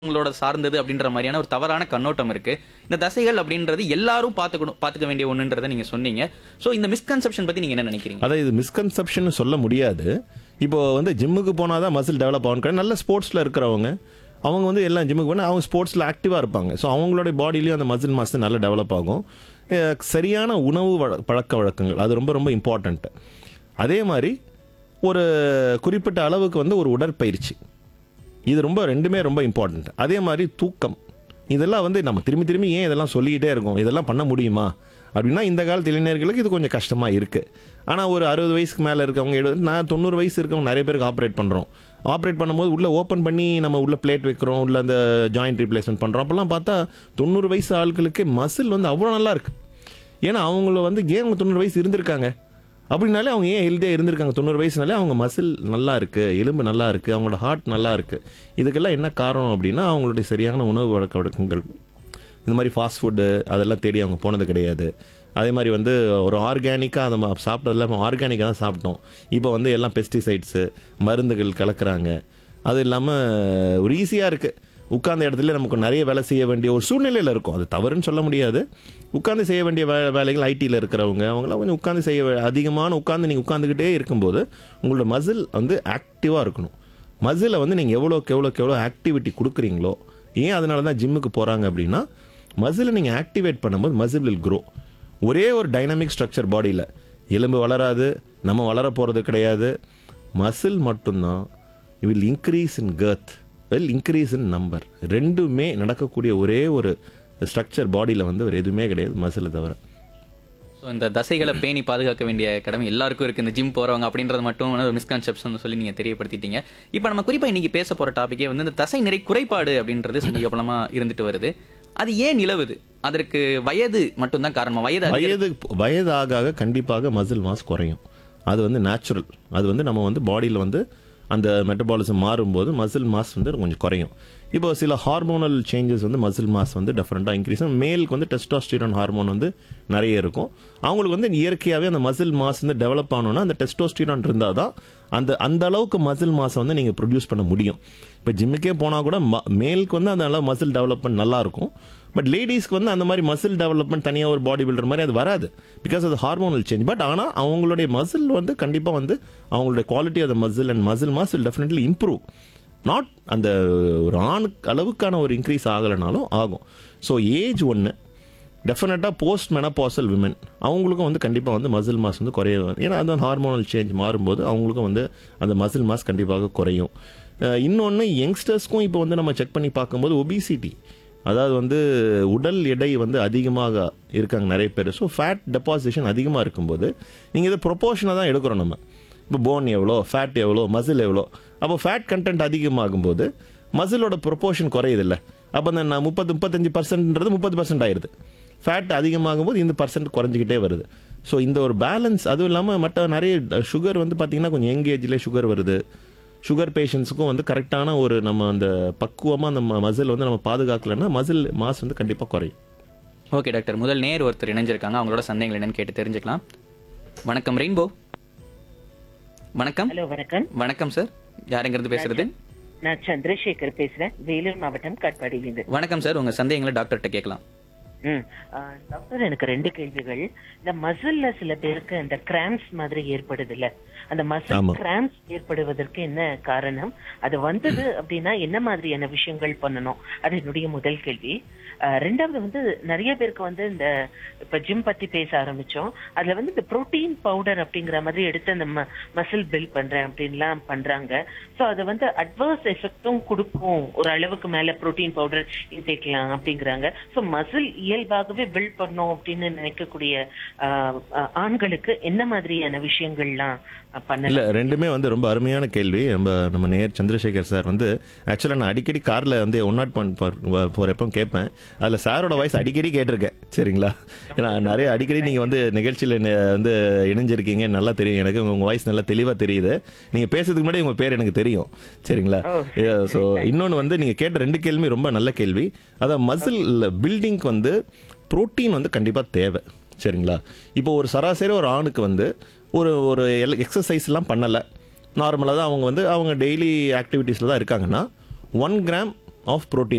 உங்களோட சார்ந்தது அப்படின்ற மாதிரியான ஒரு தவறான கண்ணோட்டம் இருக்கு இந்த தசைகள் அப்படின்றது எல்லாரும் பார்த்துக்கணும் பார்த்துக்க வேண்டிய ஒண்ணுன்றதை நீங்க சொன்னீங்க சோ இந்த மிஸ்கன்செப்ஷன் பத்தி நீங்க என்ன நினைக்கிறீங்க அதாவது இது மிஸ்கன்செப்ஷன் சொல்ல முடியாது இப்போ வந்து ஜிம்முக்கு போனால் தான் மசில் டெவலப் ஆகும் கிடையாது. நல்ல ஸ்போர்ட்ஸில் இருக்கிறவங்க அவங்க வந்து எல்லாம் ஜிம்முக்கு போனால் அவங்க ஸ்போர்ட்ஸில் ஆக்டிவாக இருப்பாங்க ஸோ அவங்களுடைய பாடியிலையும் அந்த மசில் மாஸ் நல்லா டெவலப் ஆகும் அஹ் சரியான உணவு வழ- பழக்க வழக்கங்கள் அது ரொம்ப ரொம்ப இம்பார்ட்டண்ட்டு அதே மாதிரி ஒரு குறிப்பிட்ட அளவுக்கு வந்து ஒரு உடற்பயிற்சி இது ரொம்ப ரெண்டுமே ரொம்ப இம்பார்ட்டண்ட் அதே மாதிரி தூக்கம் இதெல்லாம் வந்து நம்ம திரும்பி திரும்பி ஏன் இதெல்லாம் சொல்லிக்கிட்டே இருக்கோம் இதெல்லாம் பண்ண முடியுமா அப்படின்னா இந்த காலத்து இளைஞர்களுக்கு இது கொஞ்சம் கஷ்டமாக இருக்குது ஆனால் ஒரு அறுபது வயசுக்கு மேலே இருக்கவங்க எழுபது நான் தொண்ணூறு வயசு இருக்கவங்க நிறைய பேருக்கு ஆப்ரேட் பண்ணுறோம் ஆப்ரேட் பண்ணும்போது உள்ளே ஓப்பன் பண்ணி நம்ம உள்ள பிளேட் வைக்கிறோம் உள்ள அந்த ஜாயிண்ட் ரீப்ளேஸ்மெண்ட் பண்ணுறோம் அப்போல்லாம் பார்த்தா தொண்ணூறு வயசு ஆட்களுக்கு மசில் வந்து அவ்வளோ நல்லா இருக்கு ஏன்னா அவங்கள வந்து ஏன் அவங்க தொண்ணூறு வயசு இருந்திருக்காங்க அப்படின்னாலே அவங்க ஏன் ஹெல்த்தியாக இருந்திருக்காங்க தொண்ணூறு வயசுனாலே அவங்க மசில் நல்லா இருக்கு எலும்பு நல்லா இருக்கு அவங்களோட ஹார்ட் நல்லா இருக்கு இதுக்கெல்லாம் என்ன காரணம் அப்படின்னா அவங்களுடைய சரியான உணவு வழக்க வழக்கங்கள் இந்த மாதிரி ஃபாஸ்ட் ஃபுட்டு அதெல்லாம் தேடி அவங்க போனது கிடையாது அதே மாதிரி வந்து ஒரு ஆர்கானிக்காக அதை ம- சாப்பிட்டதெல்லாம் ஆர்கானிக்காக தான் சாப்பிட்டோம் இப்போ வந்து எல்லாம் பெஸ்டிசைட்ஸு மருந்துகள் கலக்குறாங்க அது இல்லாமல் ஒரு ஈஸியாக இருக்குது உட்கார்ந்த இடத்துல நமக்கு நிறைய வேலை செய்ய வேண்டிய ஒரு சூழ்நிலையில் இருக்கும் அது தவறுன்னு சொல்ல முடியாது உட்கார்ந்து செய்ய வேண்டிய வே வேலைகள் ஐடியில் இருக்கிறவங்க அவங்களாம் கொஞ்சம் உட்கார்ந்து செய்ய வே- அதிகமான உட்கார்ந்து நீங்கள் உட்காந்துக்கிட்டே இருக்கும்போது உங்களோட மசில் வந்து ஆக்டிவாக இருக்கணும் மசிலை வந்து நீங்கள் எவ்வளோக்கு எவ்வளோக்கு எவ்வளோ ஆக்டிவிட்டி கொடுக்குறீங்களோ ஏன் அதனால தான் ஜிம்முக்கு போகிறாங்க அப்படின்னா மசிலை நீங்கள் ஆக்டிவேட் பண்ணும்போது மசில் வில் grow ஒரே ஒரு டைனமிக் ஸ்ட்ரக்சர் பாடியில் எலும்பு வளராது நம்ம வளர போகிறது கிடையாது மசில் மட்டும்தான் will increase in girth will increase in number ரெண்டுமே நடக்கக்கூடிய ஒரே ஒரு ஸ்ட்ரக்சர் பாடியில் வந்து வேறு எதுவுமே கிடையாது மசிலை தவிர ஸோ இந்த தசைகளை பேணி பாதுகாக்க வேண்டிய கடமை எல்லாருக்கும் இருக்கு இந்த ஜிம் போறவங்க அப்படின்றது மட்டும் ஒரு மிஸ்கன்செப்ஷன் சொல்லி நீங்க தெரியப்படுத்திட்டீங்க இப்போ நம்ம குறிப்பா இன்னைக்கு பேச போற டாபிக்கே வந்து இந்த தசை நிறை குறைபாடு அப்படின்றது சமீபமா இருந்துட்டு வருது அது ஏன் நிலவுது அதற்கு வயது மட்டும்தான் காரணமா வயது அதிகரி- வயது வயது ஆக ஆக கண்டிப்பாக மசில் மாஸ் குறையும் அது வந்து நேச்சுரல் அது வந்து நம்ம வந்து பாடியில் வந்து அந்த மெட்டபாலிசம் மாறும்போது மசில் மாஸ் வந்து கொஞ்சம் குறையும் இப்போ சில ஹார்மோனல் சேஞ்சஸ் வந்து மசில் மாஸ் வந்து டிஃப்ரெண்ட்டாக இன்க்ரீஸ் மேலுக்கு வந்து டெஸ்டோஸ்டிரான் ஹார்மோன் வந்து நிறைய இருக்கும் அவங்களுக்கு வந்து இயற்கையாகவே அந்த மசில் மாஸ் வந்து டெவலப் ஆகணும்னா அந்த டெஸ்டோஸ்டிரான் இருந்தால் தான் அந்த அந்த அளவுக்கு மசில் மாஸை வந்து நீங்கள் ப்ரொடியூஸ் பண்ண முடியும் இப்போ ஜிம்முக்கே போனால் கூட ம- மேலுக்கு வந்து அந்த அளவு மசில் டெவலப்மெண்ட் நல்லா இருக்கும் பட் லேடிஸ்க்கு வந்து அந்த மாதிரி மசில் டெவலப்மெண்ட் தனியாக ஒரு பாடி பில்டர் மாதிரி அது வராது பிகாஸ் அது ஹார்மோனல் சேஞ்ச் பட் ஆனால் அவங்களுடைய மசில் வந்து கண்டிப்பாக வந்து அவங்களுடைய quality of the muscle and muscle mass will definitely improve not அந்த ஒரு ஆணுக்கு அளவுக்கான ஒரு இன்க்ரீஸ் ஆகலைனாலும் ஆகும் ஸோ ஏஜ் ஒன்று டெஃபினட்டாக போஸ்ட் மெனபாசல் விமன் அவங்களுக்கும் வந்து கண்டிப்பாக வந்து மசில் மாஸ் வந்து குறைய ஏன்னா அந்த ஹார்மோனல் சேஞ்ச் மாறும்போது அவங்களுக்கும் வந்து அந்த மசில் மாஸ் கண்டிப்பாக குறையும் இன்னொன்று யங்ஸ்டர்ஸ்க்கும் இப்போ வந்து நம்ம செக் பண்ணி பார்க்கும்போது ஒபிசிட்டி அதாவது வந்து உடல் எடை வந்து அதிகமாக இருக்காங்க நிறைய பேர் ஸோ ஃபேட் டெபாசிஷன் அதிகமாக இருக்கும்போது நீங்கள் இதை ப்ரொபோஷனாக தான் எடுக்கிறோம் நம்ம இப்போ போன் எவ்வளோ ஃபேட் எவ்வளோ மசில் எவ்வளோ அப்போ ஃபேட் கண்டென்ட் அதிகமாகும்போது மசிலோட ப்ரொபோர்ஷன் குறையுதில்ல அப்போ அந்த நான் முப்பது முப்பத்தஞ்சு பர்சன்ட்ன்றது முப்பது பர்சன்ட் ஆயிடுது ஃபேட் அதிகமாகும்போது இந்த பர்சன்ட் குறைஞ்சிக்கிட்டே வருது ஸோ இந்த ஒரு பேலன்ஸ் அதுவும் இல்லாமல் மற்ற நிறைய சுகர் வந்து பார்த்தீங்கன்னா கொஞ்சம் யங் ஏஜ்லேயே சுகர் வருது சுகர் பேஷண்ட்ஸுக்கும் வந்து கரெக்டான ஒரு நம்ம அந்த பக்குவமாக அந்த மசில் வந்து நம்ம பாதுகாக்கலைன்னா மசில் மாஸ் வந்து கண்டிப்பாக குறையும் ஓகே டாக்டர் முதல் நேர் ஒருத்தர் இணைஞ்சிருக்காங்க அவங்களோட சந்தேகங்கள் என்னன்னு கேட்டு தெரிஞ்சுக்கலாம் வணக்கம் ரெயின்போ வணக்கம் ஹலோ வணக்கம் வணக்கம் சார் யாருங்கிறது பேசுறது நான் சந்திரசேகர் பேசுறேன் வேலூர் மாவட்டம் காட்பாடியிலிருந்து வணக்கம் சார் உங்க சந்தேகங்களை டாக்டர்கிட்ட கேட்கலாம் ம் ஆ, டாக்டர் எனக்கு ரெண்டு கேள்விகள் இந்த மசில்ல சில பேருக்கு அந்த கிராம்ஸ் மாதிரி ஏற்படுது இல்ல அந்த மசில் ஆமா. கிராம்ஸ் ஏற்படுவதற்கு என்ன காரணம் அது வந்தது அப்படின்னா என்ன மாதிரியான விஷயங்கள் பண்ணணும் அது என்னுடைய முதல் கேள்வி ஆ, ரெண்டாவது வந்து நிறைய பேருக்கு வந்து இந்த இப்ப ஜிம் பத்தி பேச ஆரம்பிச்சோம் அதுல வந்து இந்த புரோட்டீன் பவுடர் அப்படிங்கிற மாதிரி எடுத்து அந்த மசில் பில்ட் பண்றேன் அப்படின்லாம் பண்றாங்க சோ அது வந்து அட்வர்ஸ் எஃபெக்டும் கொடுக்கும் ஒரு அளவுக்கு மேல புரோட்டீன் பவுடர் இன்டேக்கலாம் அப்படிங்கிறாங்க சோ மசில் இயல்பாகவே பில்ட் பண்ணும் அப்படின்னு நினைக்கக்கூடிய ஆஹ், ஆஹ், ஆண்களுக்கு என்ன மாதிரியான விஷயங்கள்லாம் ஆஹ், பண்ணலாம் இல்லை ரெண்டுமே வந்து ரொம்ப அருமையான கேள்வி நம்ம நம்ம நேர் சந்திரசேகர் சார் வந்து ஆக்சுவலாக நான் அடிக்கடி காரில் வந்து ஒன் நாட் ஒன் போகிறப்போ கேட்பேன் அதில் சாரோட வாய்ஸ் அடிக்கடி கேட்டிருக்கேன் சரிங்களா ஏன்னா நிறைய அடிக்கடி நீங்கள் வந்து நிகழ்ச்சியில் வந்து இணைஞ்சிருக்கீங்க நல்லா தெரியும் எனக்கு உங்கள் வாய்ஸ் நல்லா தெளிவாக தெரியுது நீங்கள் பேசுறதுக்கு முன்னாடி உங்கள் பேர் எனக்கு தெரியும் சரிங்களா ஸோ இன்னொன்று வந்து நீங்கள் கேட்ட ரெண்டு கேள்வி ரொம்ப நல்ல கேள்வி அதான் மசில் பில்டிங்க்கு வந்து புரோட்டீன் வந்து கண்டிப்பாக தேவை சரிங்களா இப்போ ஒரு சராசரி ஒரு ஆணுக்கு வந்து ஒரு ஒரு எக்ஸசைஸ்லாம் பண்ணலை நார்மலாக தான் அவங்க வந்து அவங்க டெய்லி ஆக்டிவிட்டீஸில் தான் இருக்காங்கன்னா ஒன் கிராம் ஆஃப் புரோட்டீன்